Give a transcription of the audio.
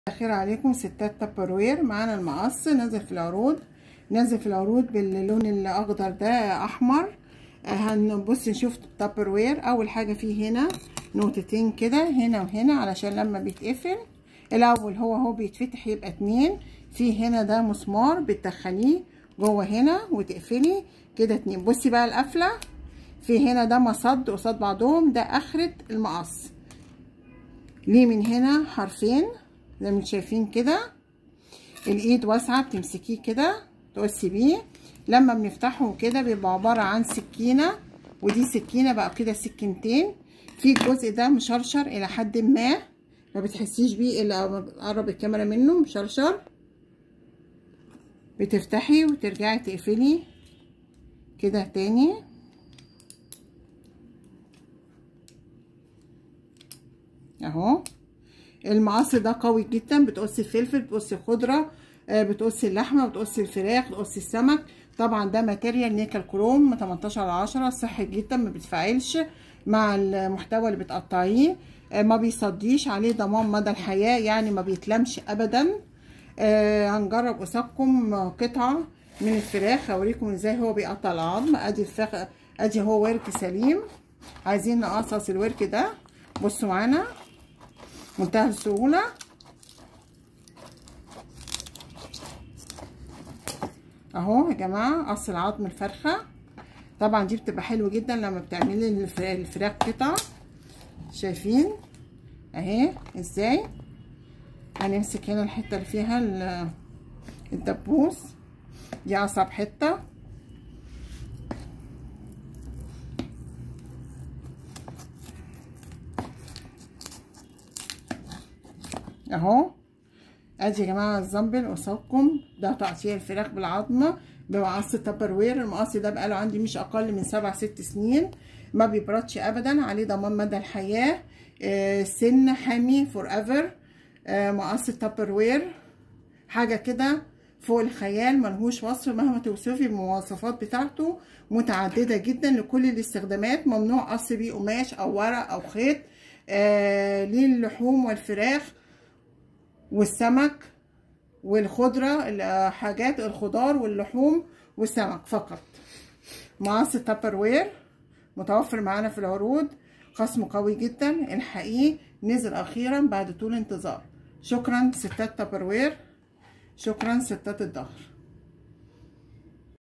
خير عليكم ستات تبروير معانا المقص نازل في العروض نازل في العروض باللون الاخضر ده احمر هنبص نشوف تبروير اول حاجه فيه هنا نقطتين كده هنا وهنا علشان لما بيتقفل الاول هو هو بيتفتح يبقى اتنين في هنا ده مسمار بتدخليه جوه هنا وتقفلي كده اتنين بصي بقى القفله في هنا ده مصد قصاد بعضهم ده اخره المقص ليه من هنا حرفين زي ما شايفين كده الايد واسعه بتمسكيه كده تقصي بيه لما بنفتحه كده بيبقى عباره عن سكينه ودي سكينه بقى كده سكينتين في الجزء ده مشرشر الى حد ما ما بتحسيش بيه الا اقرب الكاميرا منه مشرشر بتفتحي وترجعي تقفلي كده تاني اهو المقص ده قوي جدا بتقصي الفلفل بتقصي الخضره بتقصي اللحمه بتقصي الفراخ بتقصي السمك طبعا ده ماتيريال نيكل كروم 18 على 10 صحي جدا ما بتفعلش مع المحتوى اللي بتقطعيه ما بيصديش عليه ضمان مدى الحياه يعني ما بيتلمش ابدا هنجرب قصادكم قطعه من الفراخ اوريكم ازاي هو بيقطع العظم ادي الفراخ ادي هو ورك سليم عايزين نقصص الورك ده بصوا معانا منتهى السهوله اهو يا جماعه قص العظم الفرخه طبعا دي بتبقى حلوه جدا لما بتعملي الفراخ قطع شايفين اهي ازاي هنمسك هنا الحته اللي فيها الدبوس دي اصعب حته اهو ادي يا جماعه الزنبل قصادكم ده تقطيع الفراخ بالعظمه بمقص تبروير المقص ده بقاله عندي مش اقل من سبع ست سنين ما بيبردش ابدا عليه ضمان مدى الحياه آه سن حامي فور ايفر آه مقص تبروير حاجه كده فوق الخيال ملهوش وصف مهما توصفي المواصفات بتاعته متعدده جدا لكل الاستخدامات ممنوع قص بيه قماش او ورق او خيط آه للحوم والفراخ والسمك والخضرة حاجات الخضار واللحوم والسمك فقط مقص تابروير متوفر معانا في العروض خصم قوي جدا الحقيقي نزل اخيرا بعد طول انتظار شكرا ستات تابروير شكرا ستات الظهر